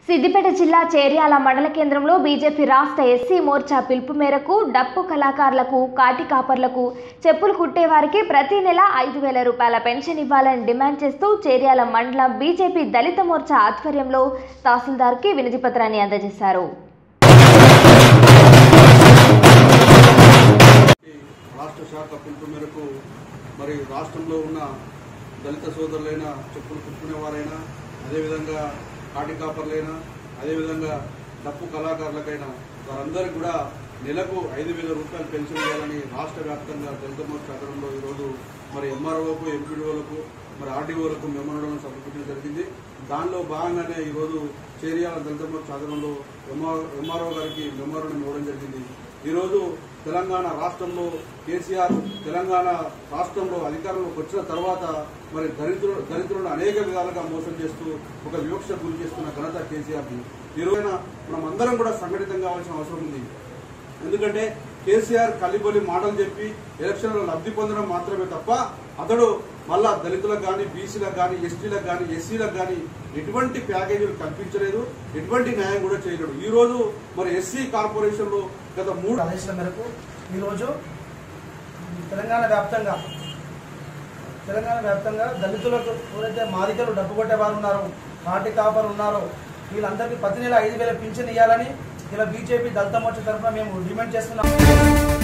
సిద్దిపేట జిల్లా చేర్యాల మండల కేంద్రంలో బీజేపీ రాష్ట్ర ఎస్సీ మోర్చా పిలుపు మేరకు డప్పు కళాకారులకు కాటి కాపర్లకు చెప్పులు కుట్టేవారికి ప్రతి నెల ఐదు వేల రూపాయల పెన్షన్ ఇవ్వాలని డిమాండ్ చేస్తూ చేర్యాల మండలం బీజేపీ దళిత మోర్చా ఆధ్వర్యంలో తహసీల్దార్కి వినతి పత్రాన్ని అందజేశారు ఈ రాష్ట్ర శాఖ పిలుపు మేరకు మరి రాష్ట్రంలో ఉన్న దళిత సోదరులైన చెప్పులు కుట్టుకునేవారైనా అదేవిధంగా కాటి కాపర్లైనా అదేవిధంగా డప్పు కళాకారులకైనా వారందరికీ కూడా నెలకు ఐదు వేల రూపాయలు పెన్షన్ ఇవ్వాలని రాష్ట్ర వ్యాప్తంగా దళిత మోర్చా ఆధ్వర్యంలో ఈరోజు మరి ఎంఆర్ఓకు ఎంపీడీఓలకు మరి ఆర్డీఓలకు మెమోరాండం సమర్పించడం జరిగింది దానిలో భాగంగానే ఈరోజు చేరియాల దళిత మోర్చా ఆధ్వర్యంలో ఎంఆర్ ఎంఆర్ఓ గారికి మెమోరాండం ఇవ్వడం జరిగింది ఈరోజు తెలంగాణ రాష్ట్రంలో కేసీఆర్ తెలంగాణ రాష్ట్రంలో అధికారంలోకి వచ్చిన తర్వాత మరి దళితులు దళితులను అనేక విధాలుగా మోసం చేస్తూ ఒక వివక్ష గురి చేస్తున్న ఘనత కేసీఆర్ది ఈ రోజున మనం అందరం కూడా సంఘటితం కావాల్సిన అవసరం ఉంది ఎందుకంటే కేసీఆర్ కలిబొలి మాటలు చెప్పి ఎలక్షన్లో లబ్ధి పొందడం మాత్రమే తప్ప అతడు మళ్ళా దళితులకు కానీ బీసీలకు కానీ ఎస్టీలకు కానీ ఎస్సీలకు కానీ ఎటువంటి ప్యాకేజీలు కల్పించలేదు ఎటువంటి న్యాయం కూడా చేయలేడు ఈ రోజు మరి ఎస్సీ కార్పొరేషన్లో గత మూడు ఆదేశాల మేరకు ఈరోజు తెలంగాణ వ్యాప్తంగా తెలంగాణ వ్యాప్తంగా దళితులకు ఎవరైతే మాదికలు డబ్బు కొట్టేవారు ఉన్నారో పార్టీ కాపరు ఉన్నారో వీళ్ళందరికీ ప్రతి నెల ఐదు వేల పింఛన్ ఇవ్వాలని ఇలా బీజేపీ దళిత మోర్చా తరఫున మేము డిమాండ్ చేస్తున్నాం